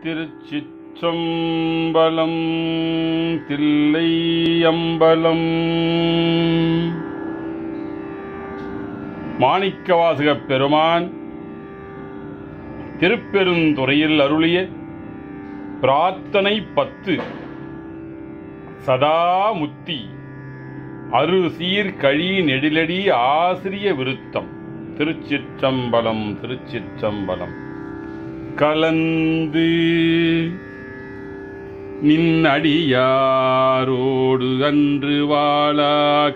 திருச்சிற்றம்பலம் தில்லை அம்பலம் மாணிக்கவாசகப் பெருமான் திருப்பெருந்துறையில் அருளிய பிரார்த்தனை பத்து சதாமுத்தி அரு சீர் கழி நெடிலடி ஆசிரிய விருத்தம் திருச்சிற்றம்பலம் திருச்சிற்றம்பலம் கலந்து நின்னடியாரோடு அன்று வாழா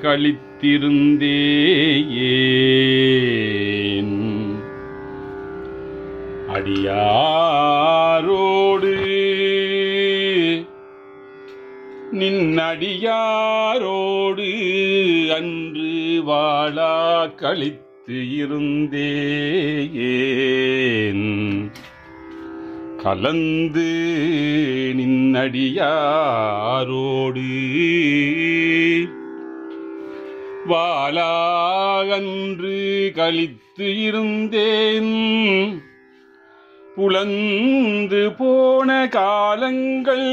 கழித்திருந்தேன் அடியாரோடு நின்னடியாரோடு அன்று வாழா கழித்து இருந்தேன் கலந்து நின்னடியாரோடு வாழாகன்று கழித்து இருந்தேன் புலந்து போன காலங்கள்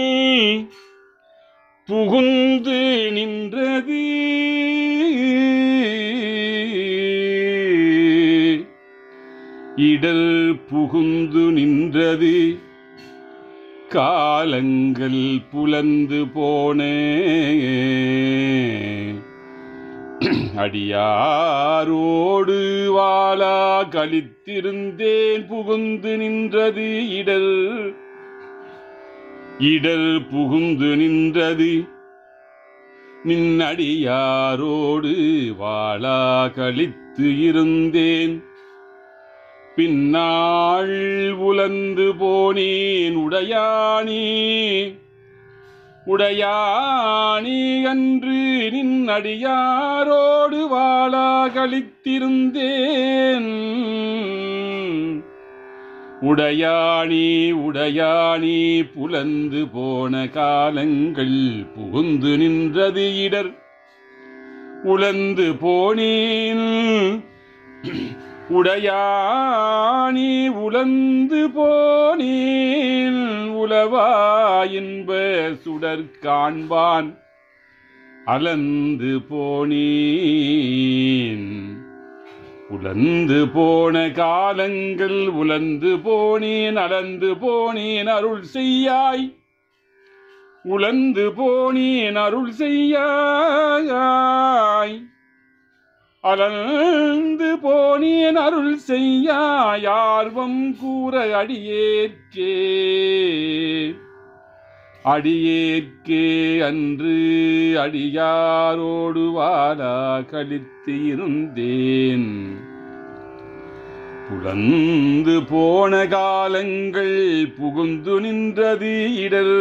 புகுந்து நின்றது இடல் புகுந்து நின்றது காலங்கள் புலந்து போன அடியாரோடு வாழா கழித்திருந்தேன் புகுந்து நின்றது இடல் இடல் புகுந்து நின்றது நின்னடியாரோடு வாழா கழித்து இருந்தேன் பின்னாள் உலந்து போனேன் உடையானே உடையானி அன்று நின்னடியாரோடு வாழா கழித்திருந்தேன் உடையாணி உடையாணி புலந்து போன காலங்கள் புகுந்து நின்றது இடர் உலந்து போனேன் உடையாணி உலந்து போனேன் உலவா என்ப சுடர் காண்பான் அலந்து போனேன் உலந்து போன காலங்கள் உலந்து போனேன் அலந்து போனேன் அருள் செய்யாய் உலந்து போனேன் அருள் செய்யாய் அலந்து போனேன் அருள் செய்யாய் ஆர்வம் கூற அடியேற்கே அடியேற்கே அன்று அடியாரோடு வாழா கழித்து இருந்தேன் புலந்து போன காலங்கள் புகுந்து நின்றது இடல்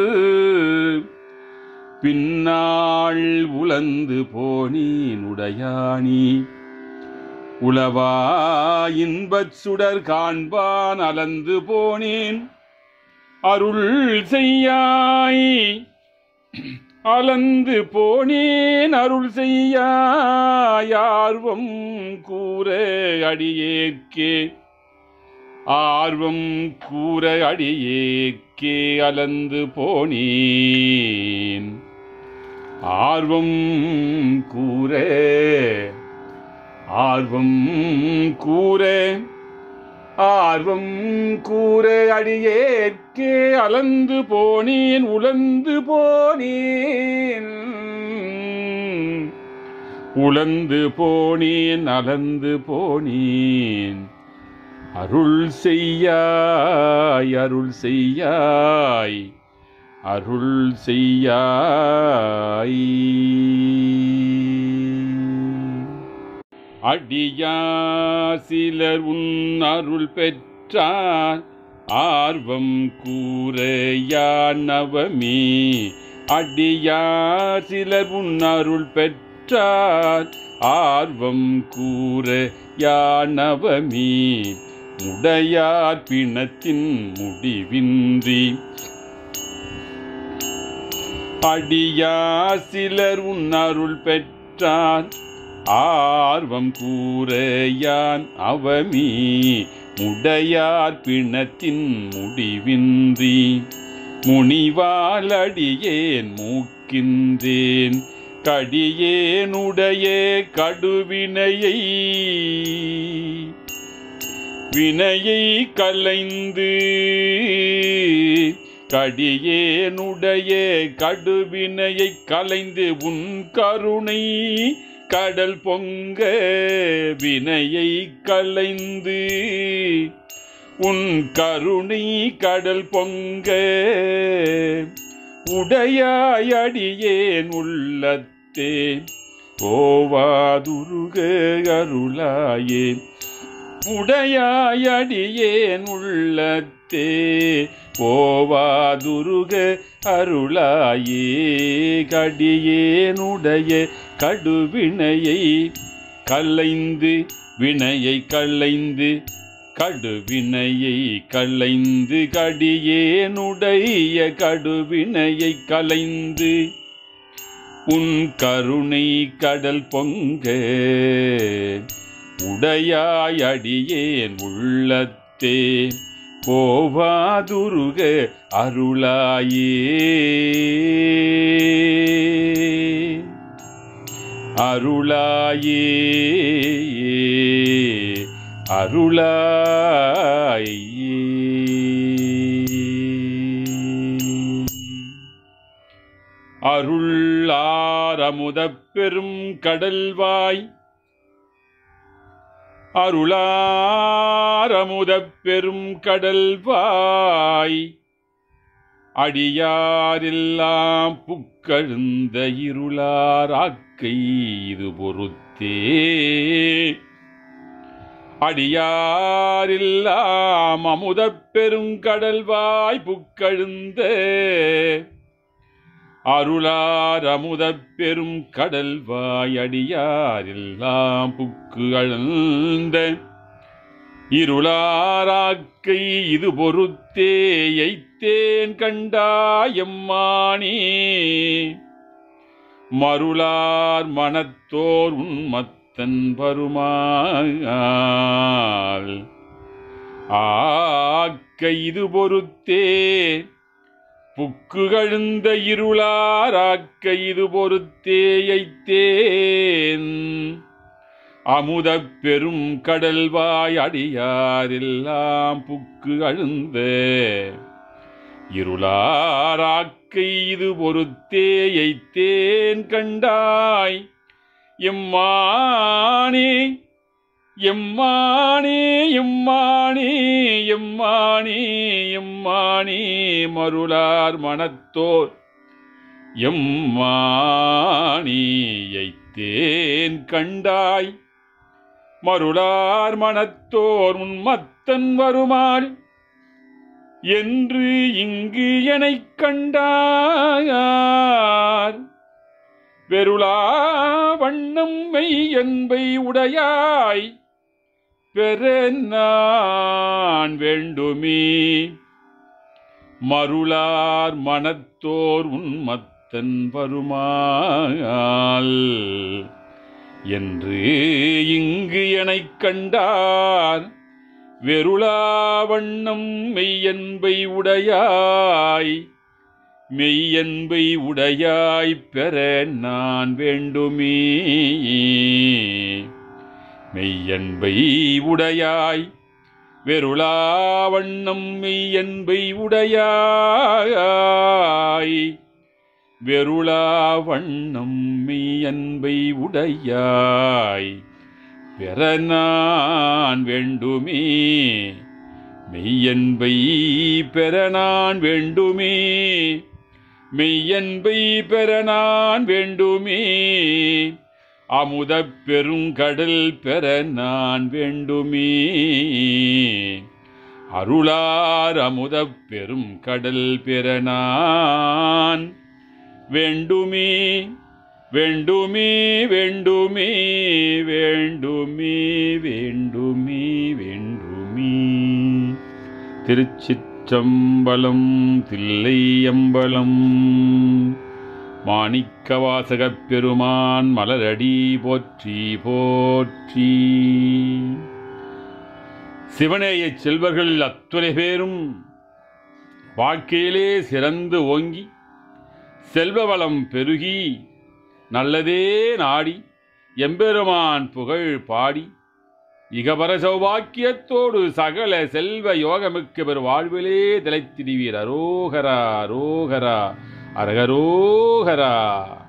பின்னாள் உலந்து போனேன் உடையாணி உளவா இன்பச் சுடர் காண்பான் அலந்து போனேன் அருள் செய்யாய் அலந்து போனேன் அருள் செய்யார்வம் கூற அடியேற்கே ஆர்வம் கூற அடியேற்கே அலந்து போனேன் ஆர்வம் கூற ஆர்வம் கூற ஆர்வம் கூற அடியேற்கே அலந்து போனேன் உலந்து போனேன் உலந்து போனேன் அலந்து போனேன் அருள் செய்யாய் அருள் செய்யாய் அருள் செய்யாய் அடியா சிலர் உன் அருள் பெற்றார் ஆர்வம் கூறையானவமே அடியா சிலர் உன் அருள் பெற்றார் ஆர்வம் கூற யானவமே உடையார் பிணத்தின் முடிவின்றி அடியா சிலர் உன் அருள் பெற்றார் ஆர்வம் கூற யான் அவமீ முடையார் பிணத்தின் முடிவின்றி முனிவாலடியேன் மூக்கின்றேன் கடியேனுடைய கடுவினையை வினையை கலைந்து கடியேனுடைய கடுவினையை கலைந்து உன் கருணை கடல் பொங்க வினையை கலைந்து உன் கருணை கடல் பொங்க உடையாயடியேன் உள்ளத்தே போவாதுருக அருளாயே உடையாயடியேன் உள்ளத்தே போவாதுருக அருளாயே கடியேனுடைய கடுவினையை கலைந்து வினையை கலைந்து கடுவினையை கலைந்து கடியேனுடைய கடுவினையை கலைந்து உன் கருணை கடல் பொங்க உடையாயடியேன் உள்ளத்தே போவாதுருக அருளாயே அருளாயே அருளாயே அருளாரமுதப் பெரும் கடல்வாய் அருளாரமுதப் பெரும் கடல்வாய் அடியாரெல்லாம் புக்கழுந்த இருளாராக்கை இது பொறுத்தே அடியாரெல்லாம் அமுதப் பெருங்கடல்வாய் புக்கழுந்த அருளார் அமுதப் பெரும் கடல்வாய் அடியாரெல்லாம் புக்கு அழந்த இருளாராக்கை இது பொறுத்தே எய்த்தேன் கண்டாயம்மானே மருளார் மனத்தோர் உன்மத்தன் பருமாள் ஆக்க இது பொறுத்தே புக்குகழுந்த இருளாராக்க இது பொறுத்தேயைத்தேன் அமுதப் பெரும் கடல்வாய் அடியாரெல்லாம் புக்கு அழுந்த இருளாராக்கை இது பொறுத்தேயைத்தேன் கண்டாய் எம்மானே எம்மானே எம்மானே எம்மானே எம்மானே மருளார் மனத்தோர் எம்மானியைத்தேன் கண்டாய் மருளார் மனத்தோர் உன்மத்தன் வருமாள் என்று இங்கு எனக் கண்டாயார் வெருளா வண்ணம் மெய் என்பை உடையாய் பெற நான் வேண்டுமே மருளார் மனத்தோர் உன்மத்தன் வருமால் என்று இங்கு எனக் கண்டார் வெருளா வண்ணம் மெய்யன்பை உடையாய் மெய்யன்பை உடையாய் பெற நான் வேண்டுமே மெய்யன்பை உடையாய் வெருளா வண்ணம் மெய்யன்பை உடையாய் வெருளா வண்ணம் மெய்யன்பை உடையாய் பெற நான் வேண்டுமே மெய்யன்பை பெற நான் வேண்டுமே மெய்யன்பை பெற நான் வேண்டுமே அமுதப் பெருங்கடல் பெற நான் வேண்டுமே அருளார் அமுதப் பெரும் கடல் பெற நான் வேண்டுமே வேண்டுமே வேண்டுமே வேண்டுமே வேண்டுமே வேண்டுமே திருச்சிற்றம்பலம் தில்லையம்பலம் மாணிக்கவாசகப் பெருமான் மலரடி போற்றி போற்றி சிவனேய செல்வர்கள் அத்துணை பேரும் வாழ்க்கையிலே சிறந்து ஓங்கி செல்வ வளம் பெருகி நல்லதே நாடி எம்பெருமான் புகழ் பாடி இகபர சௌபாக்கியத்தோடு சகல செல்வ யோகமிக்க பெரு வாழ்விலே திளைத்திடுவீர் அரோகரா அரோகரா அரகரோகரா